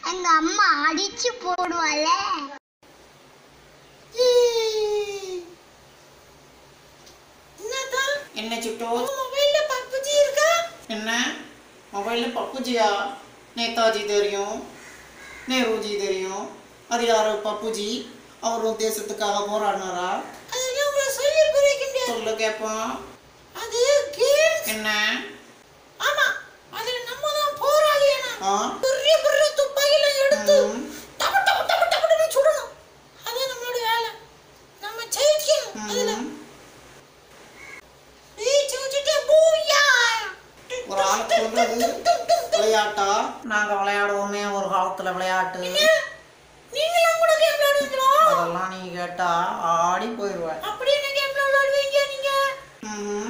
எங்க அம்மா அடிச்சு போடுவாள என்னதான் என்ன சிட்டோ மொபைல்ல பப்புஜி இருக்கா என்ன மொபைலில் பப்புஜியா நேதாஜி தெரியும் நேருஜி தெரியும் அது யாரு பப்புஜி அவரும் தேசத்துக்காக போராடினாரா அதெல்லாம் உங்களை சொல்லி புரிய முடியாது சொல்ல கேட்போம் அது கேம்ஸ் என்ன ஆமா அதுல நம்ம தான் போராளியானா ஆ பெரிய பெரிய துப்பாக்கில எடுத்து ம், டபு டபு டபு டபுன்னு சுடணும் அது நம்மளோட வேலை நம்ம ஜெயிக்கணும் அதுல ம். ஜெயிச்சு வச்சுட்டு பூயா ஒரு ஆளுக்கு வந்து விளையாட்டா நாங்க விளையாடுவோமே ஒரு காலத்துல விளையாட்டு நீங்களும் கூட கேம் விளையாடுவீங்களா அதெல்லாம் நீ கேட்டா ஆடி போயிடுவேன் அப்படி என்ன கேம்ல விளையாடுவீங்க நீங்க ம்ஹும்.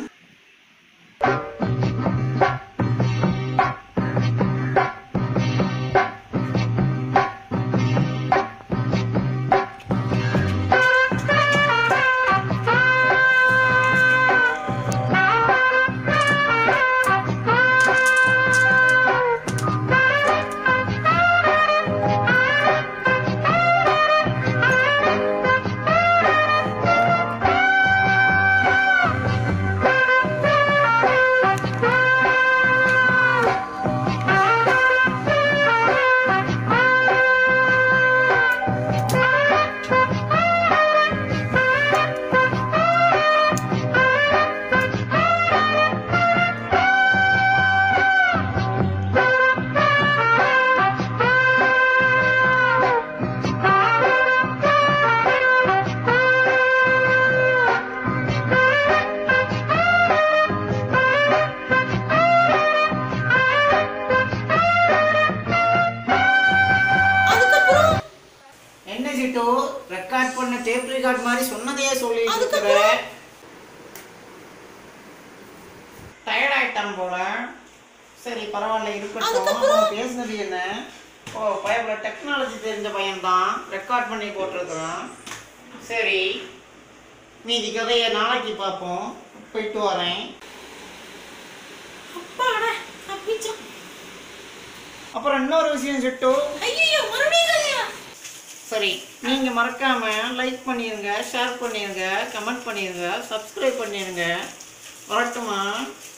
அதுக்கப்புறம் என்ன சிட்டு ரெக்கார்ட் பண்ண டேப் ரெக்கார்ட் மாதிரி சொன்னதையே சொல்லி அதுக்கப்புறம்? டயர்ட் ஆயிட்டான் போல சரி பரவாயில்ல இருக்கட்டும் அதுக்கப்புறம்? அவன் பேசுனது என்ன ஓ பயப்பட டெக்னாலஜி தெரிஞ்ச பையன்தான் ரெக்கார்ட் பண்ணி போட்டிருக்கிறான் சரி மீதி கதையை நாளைக்கு பார்ப்போம் போயிட்டு வரேன் அப்பாடா தப்பிச்சோம் அப்புறம் இன்னொரு விஷயம் சிட்டு ஐயோ மறுபடியும் கதையா சரி நீங்க மறக்காம லைக் பண்ணிருங்க ஷேர் பண்ணிருங்க கமெண்ட் பண்ணிருங்க சப்ஸ்கிரைப் பண்ணிருங்க வரட்டுமா